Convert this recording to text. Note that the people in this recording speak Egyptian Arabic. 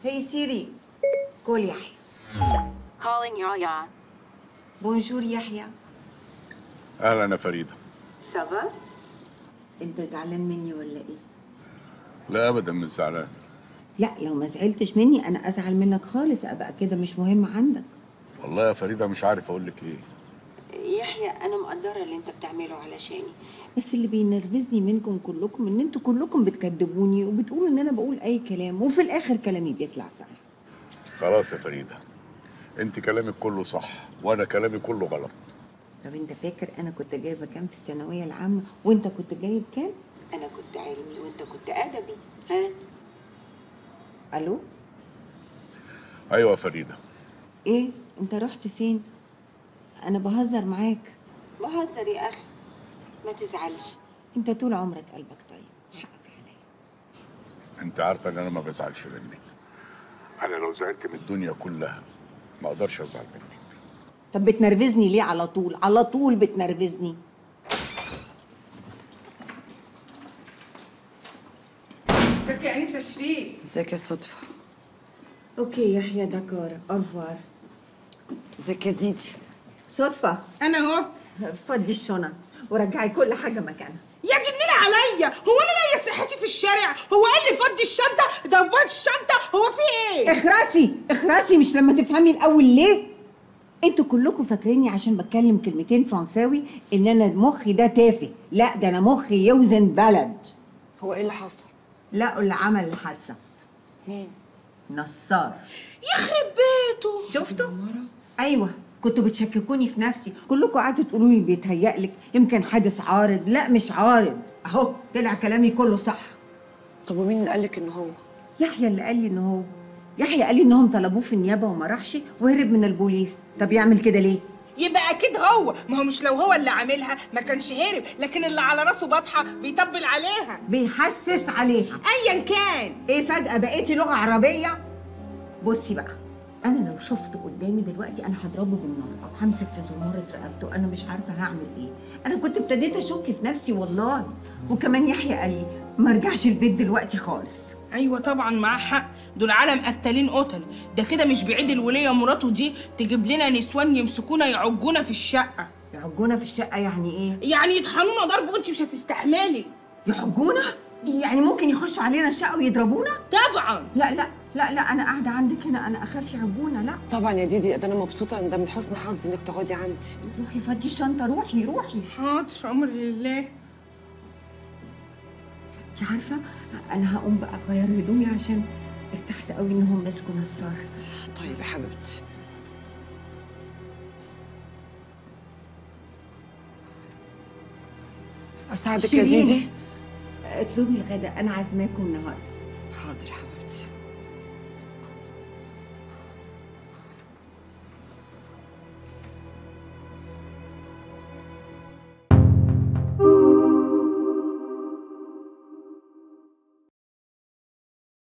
هي سيري قول يحيى Calling Yaya. بونجور يحيى اهلا يا فريده سافا انت زعلان مني ولا ايه لا ابدا مش زعلان لا لو ما زعلتش مني انا ازعل منك خالص ابقى كده مش مهم عندك والله يا فريده مش عارف اقول لك ايه يحيى انا مقدره اللي انت بتعمله علشاني بس اللي بينرفزني منكم كلكم ان انتوا كلكم بتكذبوني وبتقولوا ان انا بقول اي كلام وفي الاخر كلامي بيطلع صح خلاص يا فريده انت كلامك كله صح وانا كلامي كله غلط طب انت فاكر انا كنت جايبه كام في الثانويه العامه وانت كنت جايب كام انا كنت علمي وانت كنت ادبي ها الو ايوه يا فريده ايه انت رحت فين انا بهزر معاك بهزر يا اخي ما تزعلش انت طول عمرك قلبك طيب حقك عليا انت عارفه ان انا ما بزعلش منك انا لو زعلت من الدنيا كلها ما اقدرش ازعل منك طب بتنرفزني ليه على طول على طول بتنرفزني ازيك يا انسه شريك ازيك يا صدفة اوكي يحيى دكار اورفوار ازيك يا ديدي صدفه انا اهو فضي الشنط ورجعي كل حاجه مكانها يا جنينة عليا هو انا لاقيه صحتي في الشارع هو قال لي فضي الشنطه ده فضي الشنطه هو في ايه اخرسي اخرسي مش لما تفهمي الاول ليه انتوا كلكم فاكريني عشان بتكلم كلمتين فرنساوي ان انا مخي ده تافه لا ده انا مخي يوزن بلد هو ايه اللي حصل؟ لقوا اللي عمل الحادثه مين؟ نصار يخرب بيته شفتوا ايوه كنتوا بتشككوني في نفسي كلكم قعدتوا تقولوا لي بيتهيألك يمكن حادث عارض لا مش عارض اهو طلع كلامي كله صح طب ومين اللي قالك ان هو؟ يحيى اللي قال لي ان هو يحيى قال لي انهم طلبوه في النيابه وما راحش وهرب من البوليس طب يعمل كده ليه يبقى اكيد هو ما هو مش لو هو اللي عاملها ما كانش هرب لكن اللي على راسه بطحه بيطبل عليها بيحسس عليها ايا كان ايه فجأة بقيتي لغة عربية؟ بصي بقى أنا لو شفته قدامي دلوقتي أنا هضربه بالنار أو همسك في زمارة رقبته أنا مش عارفة هعمل إيه أنا كنت ابتديت أشك في نفسي والله وكمان يحيى قال لي ما ارجعش البيت دلوقتي خالص ايوه طبعا معاه حق دول عالم قتالين قتل ده كده مش بعيد الوليه مراته دي تجيب لنا نسوان يمسكونا يعجونا في الشقه يحجونا في الشقة يعني إيه؟ يعني يطحنونا ضرب وانت مش هتستحملي يحجونا؟ يعني ممكن يخشوا علينا الشقة ويضربونا؟ طبعا لا لا لا لا أنا قاعدة عندك هنا أنا أخاف يحجونا لا طبعا يا ديدي ده انا مبسوطة ان ده من حسن حظي انك تقعدي عندي روحي فضي الشنطة روحي روحي حاضر امر لله انت عارفة أنا هقوم بقى أغير هدومي عشان ارتحت قوي إنهم مسكوا نصار طيب يا حبيبتي اساعدك يا شيرين. ديدي اطلبي الغداء انا عازماكم النهارده حاضر يا حبيبتي